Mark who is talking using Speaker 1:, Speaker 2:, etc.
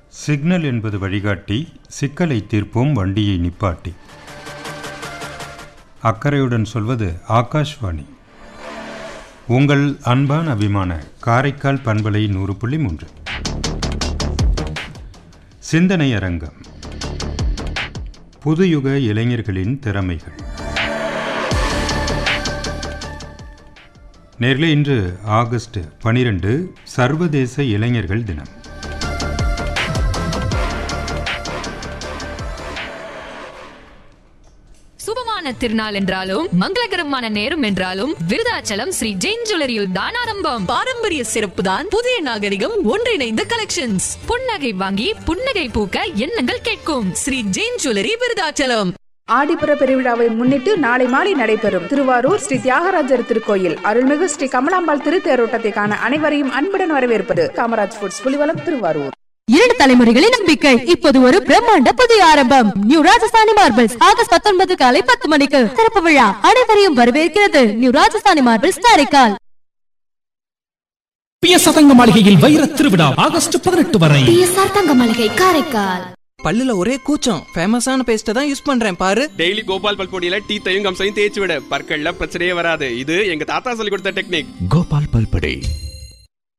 Speaker 1: signal என்பது வழிகாட்டி சிக்கலை தீர்ப்போம் வண்டியை நிப்பாட்டி அக்கறையுடன் சொல்வது ஆகாஷ்வாணி உங்கள் அன்பான அபிமான காரைக்கால் பண்பலை நூறு புள்ளி மூன்று சிந்தனை அரங்கம் புதுயுக இளைஞர்களின் திறமைகள் நேர்களே இன்று ஆகஸ்ட் பனிரெண்டு சர்வதேச இளைஞர்கள் தினம்
Speaker 2: சுபமான திருநாள் என்றாலும் மங்களகரமான நேரம் என்றாலும் விருதாச்சலம் ஸ்ரீ ஜெயின் ஜுவல்லரியில் தான் ஆரம்பம்
Speaker 3: பாரம்பரிய சிறப்பு தான் புதிய நாகரிகம் ஒன்றிணைந்த கலெக்ஷன்ஸ்
Speaker 2: புன்னகை வாங்கி புன்னகை பூக்க எண்ணங்கள் கேட்கும்
Speaker 3: ஸ்ரீ ஜெயின் ஜுவல்லரி விருதாச்சலம்
Speaker 4: ஆடிப்புற பெருவிழாவை முன்னிட்டு நாளை மாலை நடைபெறும் திருவாரூர் ஸ்ரீ தியாகராஜர் திருக்கோயில் அருள்மிகு ஸ்ரீ கமலாம்பாள் திருத்தேரோட்டத்தை காண அனைவரையும் அன்புடன் வரவேற்பது காமராஜ் ஃபுட்ஸ் புலிவலம் திருவாரூர்
Speaker 5: இரண்டு தலைமுறைகளின் நம்பிக்கை இப்போது ஒரு பிரம்மாண்ட புதிய ஆரம்பம் நியூ ராஜஸ்தானி மார்பிள்ஸ் ஆகஸ்ட் பத்தொன்பது காலை பத்து மணிக்கு திறப்பு விழா அனைவரையும் வரவேற்கிறது new Rajasthani marbles Karaikal
Speaker 6: P S சதங்க மாளிகையில் வைர திருவிழா ஆகஸ்ட் பதினெட்டு வரை
Speaker 5: பிஎஸ்ஆர் தங்க மாளிகை காரைக்கால்
Speaker 7: பல்லுல ஒரே கூச்சம் ஃபேமஸான பேஸ்ட்டை தான் யூஸ் பண்றேன் பாரு
Speaker 8: டெய்லி கோபால் பல்பொடியில டீத்தையும் கம்சையும் தேய்ச்சி விட பற்கள்ல பிரச்சனையே வராது இது எங்க தாத்தா சொல்லி கொடுத்த டெக்னிக்
Speaker 6: கோபால் பல்படே